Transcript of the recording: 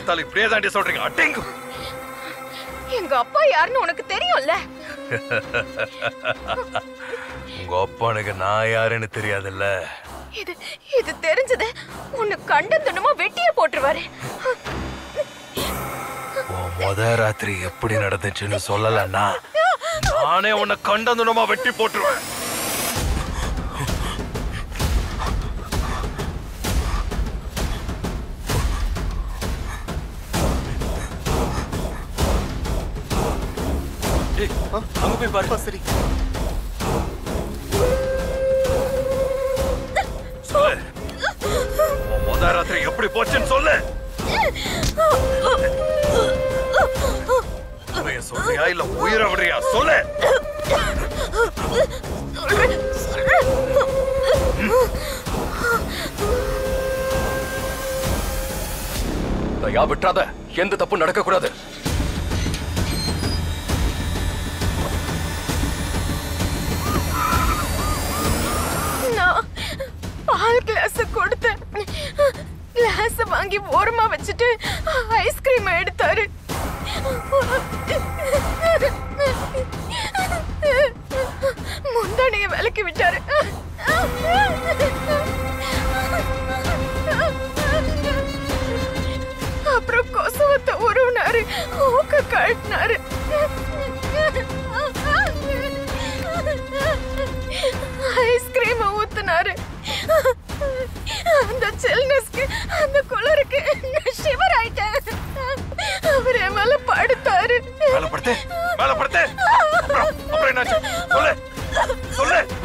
பார்த்தாலும் இப்படியே தாண்டி சொல்றீங்க அட்டிங்கு எங்க அப்பா யாருன்னு உனக்கு தெரியும்ல உங்க அப்பனுக்கு நான் யாருன்னு தெரியாதுல்ல இது இது தெரிஞ்சது உன்னை கண்டந்தனமா வெட்டியே போட்டுருவாரு உன் முத ராத்திரி எப்படி நடந்துச்சுன்னு சொல்லலன்னா நானே உன்னை கண்டந்துனமா வெட்டி போட்டுருவேன் அங்க போய் பாரு சரி சொல்லு உன் முத ராத்திரி எப்படி போச்சுன்னு சொல்லு உண்மைய சொல்றியா இல்ல உயிரை விடுறியா சொல்லு தயா விட்டுறாத எந்த தப்பும் நடக்க கூடாது நான் பால் கிளாஸ் கொடுத்தேன் கிளாஸ் வாங்கி ஓரமா வச்சுட்டு ஐஸ்கிரீம் எடுத்தாரு முந்தானைய விலக்கி விட்டாரு அப்புறம் கொசுவத்தை உருவினாரு ஊக்க கழட்டினாரு ஐஸ்கிரீம் ஊத்துனாரு அந்த சில்னஸ்க்கு அந்த குளிருக்கு நான் ஷிவர் ஆயிட்டேன் அவர் என் மேல படுத்தாரு மேல படுத்து மேல படுத்து அப்புறம் அப்புறம் என்னாச்சு சொல்லு சொல்லு